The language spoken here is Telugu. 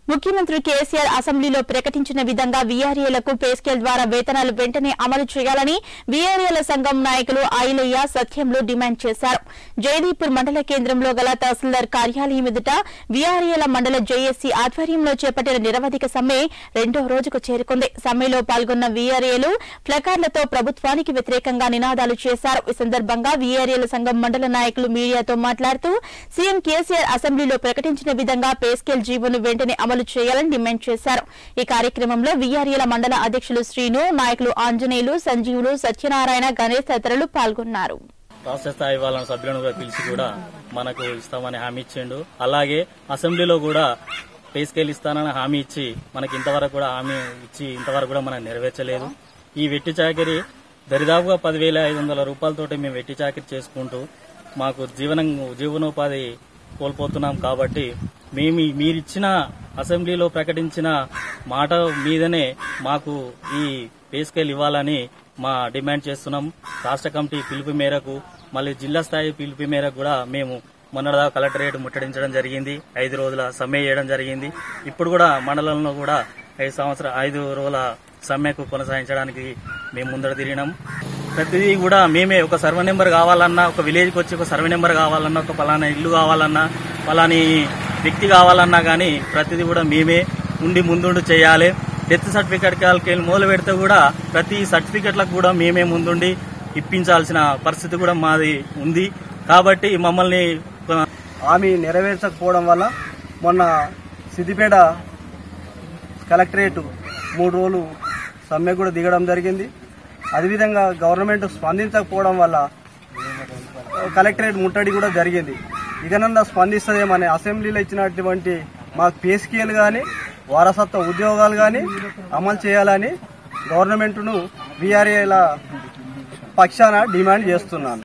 ముఖ్యమంత్రి కేసీఆర్ అసెంబ్లీలో ప్రకటించిన విధంగా వీఆర్ఏలకు పే స్కేల్ ద్వారా వేతనాలు వెంటనే అమలు చేయాలని వీఆర్ఏల సంఘం నాయకులు ఐలయ్య సత్యంలో డిమాండ్ చేశారు జయదీపూర్ మండల కేంద్రంలో గల తహసీల్దార్ కార్యాలయం ఎదుట వీఆర్ఏల మండల జేఏసీ ఆధ్వర్యంలో చేపట్టిన నిరవధిక సమ్మె రెండో రోజుకు చేరుకుంది సమ్మెలో పాల్గొన్న వీఆర్ఏలు ప్లకార్లతో ప్రభుత్వానికి వ్యతిరేకంగా నినాదాలు చేశారు ఈ సందర్భంగా వీఆర్ఏల సంఘం మండల నాయకులు మీడియాతో మాట్లాడుతూ సీఎం కేసీఆర్ అసెంబ్లీలో ప్రకటించిన విధంగా పే స్కేల్ జీవోను వెంటనే అమలు చేయాలని డిమాండ్ చేశారు ఈ కార్యక్రమంలో వీఆర్ఏల మండల అధ్యక్షులు శ్రీను నాయకులు ఆంజనేయులు సంజీవులు సత్యనారాయణ గణేష్ తదితరులు పాల్గొన్నారు రాష్ట్ర స్థాయి వాళ్ళ సభ్యులను కూడా పిలిచి కూడా మనకు ఇస్తామని హామీ ఇచ్చిండు అలాగే అసెంబ్లీలో కూడా పే స్కేల్ ఇస్తానని హామీ ఇచ్చి మనకి ఇంతవరకు కూడా హామీ ఇచ్చి ఇంతవరకు కూడా మనం నెరవేర్చలేదు ఈ వెట్టి చాకరీ దరిదాపుగా పదివేల ఐదు వందల రూపాయలతోటి మేము వెట్టి చాకరీ చేసుకుంటూ మాకు జీవనం జీవనోపాధి కోల్పోతున్నాం కాబట్టి మేము మీరిచ్చిన అసెంబ్లీలో ప్రకటించిన మాట మీదనే మాకు ఈ పే స్కేల్ ఇవ్వాలని మా డిమాండ్ చేస్తున్నాం రాష్ట్ర కమిటీ పిలుపు మేరకు మళ్ళీ జిల్లా స్థాయి పిలుపు మేరకు కూడా మేము మొన్నటిదాకా కలెక్టరేట్ ముట్టడించడం జరిగింది ఐదు రోజుల సమ్మె చేయడం జరిగింది ఇప్పుడు కూడా మండలంలో కూడా ఐదు సంవత్సరం ఐదు రోజుల సమ్మెకు కొనసాగించడానికి మేము ముందర తిరిగినాం ప్రతిదీ కూడా మేమే ఒక సర్వే నెంబర్ కావాలన్నా ఒక విలేజ్కి వచ్చి ఒక సర్వే నెంబర్ కావాలన్నా ఒక పలానా ఇల్లు కావాలన్నా పలాని వ్యక్తి కావాలన్నా కానీ ప్రతిదీ కూడా మేమే ఉండి ముందుండి చేయాలి డెత్ సర్టిఫికేట్ కాలకి మొదలు పెడితే కూడా ప్రతి సర్టిఫికెట్లకు కూడా మేమే ముందుండి ఇప్పించాల్సిన పరిస్థితి కూడా మాది ఉంది కాబట్టి మమ్మల్ని కొ- హామీ నెరవేర్చకపోవడం వల్ల మొన్న సిద్దిపేట కలెక్టరేట్ మూడు రోజులు సమ్మె కూడా దిగడం జరిగింది అదేవిధంగా గవర్నమెంట్ స్పందించకపోవడం వల్ల కలెక్టరేట్ ముట్టడి కూడా జరిగింది ఇకనన్నా స్పందిస్తుందేమని అసెంబ్లీలో ఇచ్చినటువంటి మాకు పే స్కేల్ కానీ వారసత్వ ఉద్యోగాలు కానీ అమలు చేయాలని గవర్నమెంట్ను వీఆర్ఏల పక్షాన డిమాండ్ చేస్తున్నాను